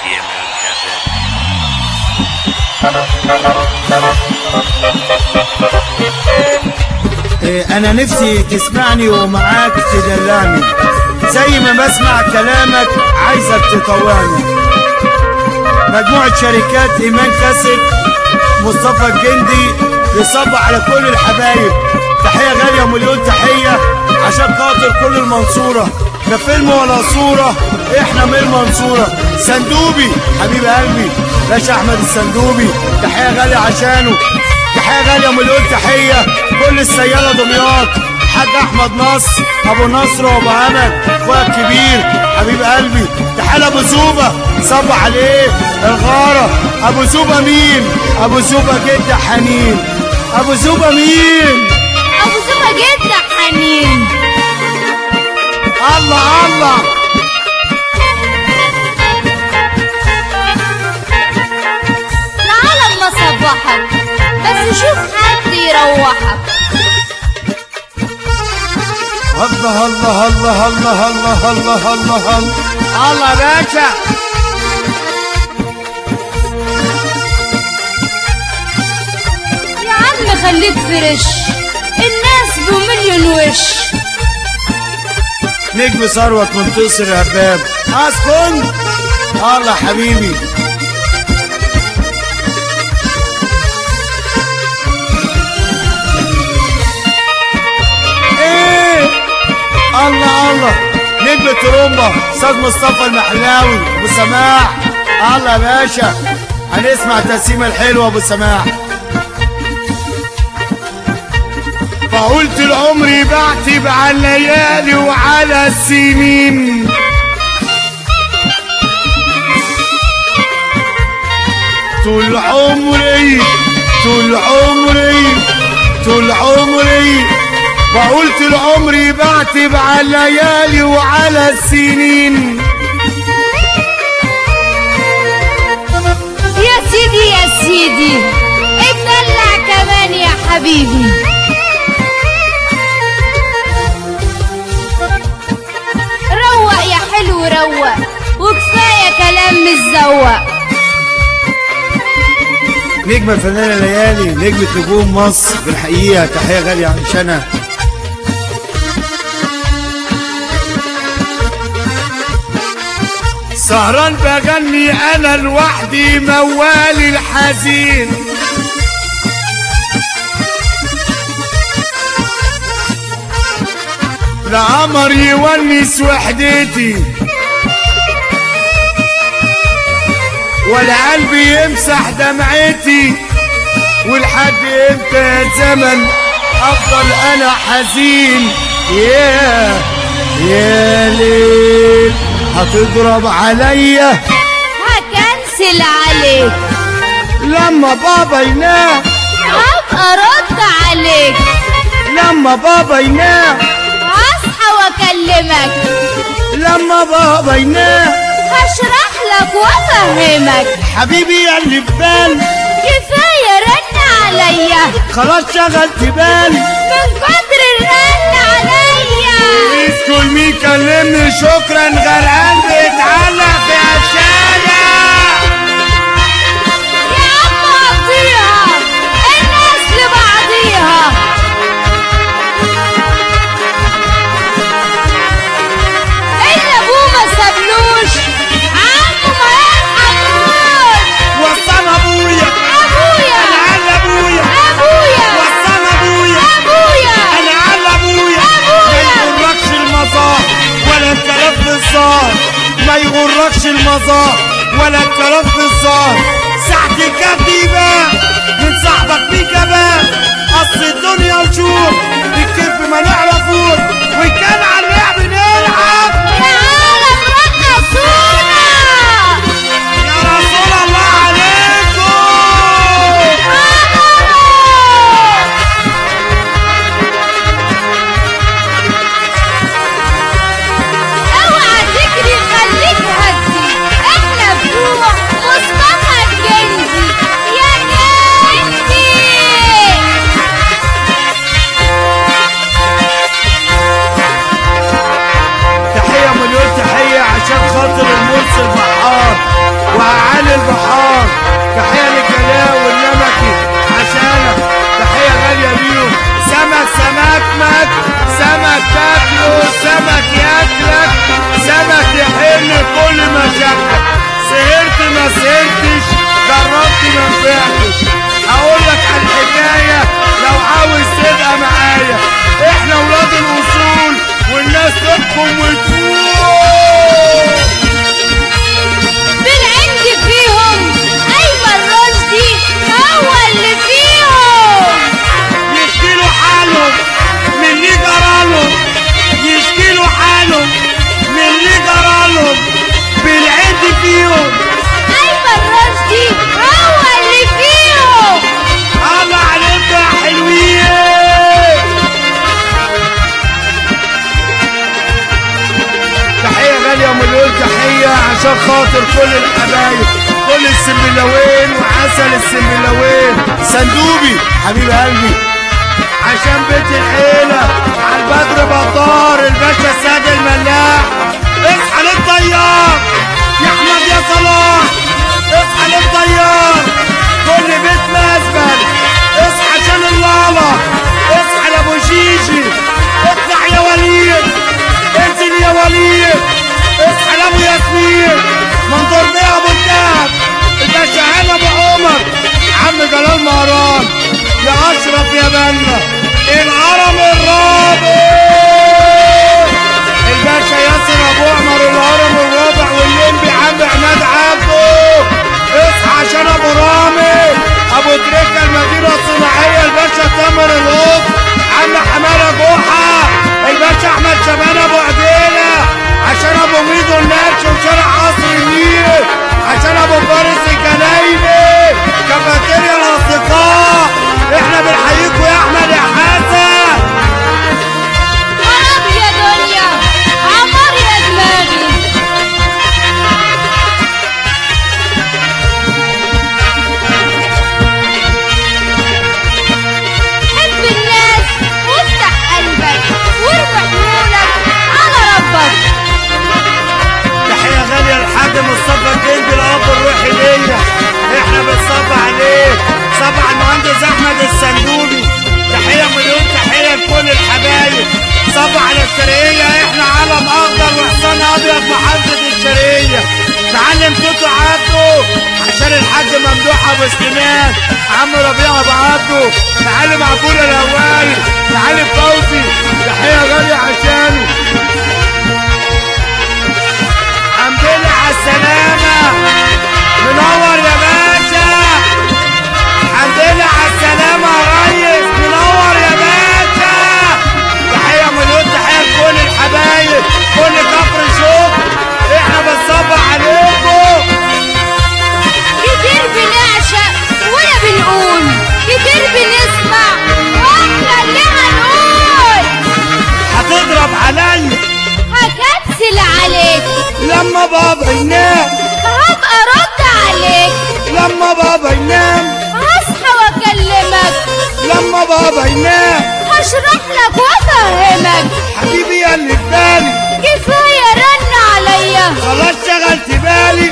dear moon captain. إيه، انا نفسي تسمعني ومعاك تدلعني زي ما بسمع كلامك عايزك تطوعني مجموعة شركات ايمان كاسب مصطفى الجندي بيصب على كل الحبايب تحية غالية مليون تحية عشان خاطر كل المنصورة لا فيلم ولا صورة احنا من المنصورة سندوبي حبيب قلبي باشا احمد السندوبي تحية غالية عشانه تحية غالية مليون تحية كل السيالة دمياط حاج احمد نصر ابو نصر وابو امل اخويا الكبير حبيب قلبي تحية ابو زوبة صب عليه الغارة ابو زوبة مين ابو زوبة جد حنين ابو زوبة مين ابو زوبة جدا حنين الله الله تعال اما اصبحك بس شوف حد يروحك الله الله الله الله الله الله الله الله الله باشا يا عم خليك فريش الناس بمليون وش نجم ثروت منتصر يا هباب اسكن الله حبيبي ايه الله الله نجم ترومبا استاذ مصطفى المحلاوي ابو سماح الله يا باشا هنسمع تسيمة الحلوة ابو سماح فقلت لعمري بعتب على الليالي وعلى السنين طول عمري طول عمري طول عمري فقلت لعمري بعتب على الليالي وعلى السنين يا سيدي يا سيدي اتدلع كمان يا حبيبي روق يا حلو روق وكفايه كلام متزوق نجم الفنانة ليالي نجمة نجوم مصر بالحقيقة تحية غالية عشانها سهران بغني انا لوحدي موالي الحزين لا قمر يونس وحدتي ولا قلبي يمسح دمعتي ولحد امتى يا زمن افضل انا حزين يا يا ليل هتضرب عليا هكنسل عليك لما بابا ينام هبقى ارد عليك لما بابا ينام هصحى واكلمك لما بابا ينام هشرح لك وافهمك حبيبي يا اللي في بالي كفايه رن عليا خلاص شغلت بالي من كتر الرن عليا اسكت مين كلمني شكرا غرقان بيتعلق في عشانة يا عم قضيها الناس لبعضيها اللي ابوه ما سابلوش عمه ما يرحموش وصل ابويا ابويا انا على ابويا ابويا وصل ابويا ابويا انا على ابويا أبويا. ما يغركش المزار ولا الكلام في الزار ما يغركش المزار ولا الكلام في الزار ساعة الكتيبة من صاحبك في كمان اصل الدنيا وشوف الكيف ما نعرفوش وان كان على اللعب نلعب تعالى رقصونا يا رسول الله عليكم اوعى تجري خليك هدي احنا بتوع مصطفى الجندي يا جندي تحية خاطر كل الحبايب كل السنبلاوين وعسل السنبلاوين صندوبي حبيب قلبي عشان بيت العيلة على البدر بطار الباشا سيد الملاح اصحى للطيار يا احمد يا صلاح اصحى للطيار كل بيت مسبل اصحى عشان اللالا اصحى لابو جيجي اطلع يا وليد انزل يا وليد اصحى لابو ياسمين منظور بيه ابو الدهب الباشا هاني ابو عمر عم جلال مهران يا اشرف يا بنا الهرم الرابع الباشا ياسر ابو عمر الهرم الرابع واللمبي عم عماد عبده اصحى عشان ابو رامي ابو تريكه المدينه الصناعيه الباشا تامر القط عم حماده جحا الباشا احمد شبان ابو عديله عشان ابو ميدو النكش وشارع قصر النيل عشان ابو فارس الجنايبي كافيتيريا الاصدقاء احنا بنحييكوا يا احمد يا حسن خراب يا دنيا عمر يا دماغي حب الناس وافتح قلبك وارفع عيونك على ربك تحية غالية لحاج مصطفى الجندي الأب الروحي ليا احنا بنصب عليك صب على المهندس أحمد السندوبي تحية مليون تحية لكل الحبايب صب على الشرقية احنا علم أخضر وحصان أبيض محافظة الشرقية معلم توتو عبده عشان الحاج ممدوح أبو سليمان عم ربيع أبو عبده معلم عبود الهواري معلم فوزي تحية غالية عشانه الحمد لله على السلامة منور يا باشا الحمد لله على السلامة يا ريس منور يا باشا تحية مليون تحية لكل الحبايب كل كفر شوق احنا بنصب عليكم كتير بنعشق ولا بنقول كتير بنسمع واحنا اللي هنقول هتضرب عليا هكنسل عليك لما بابا ينام هبقى رد عليك لما بابا ينام هصحى واكلمك لما بابا ينام هشرح لك وافهمك حبيبي يا اللي في بالي كفايه رن عليا خلاص شغلت بالي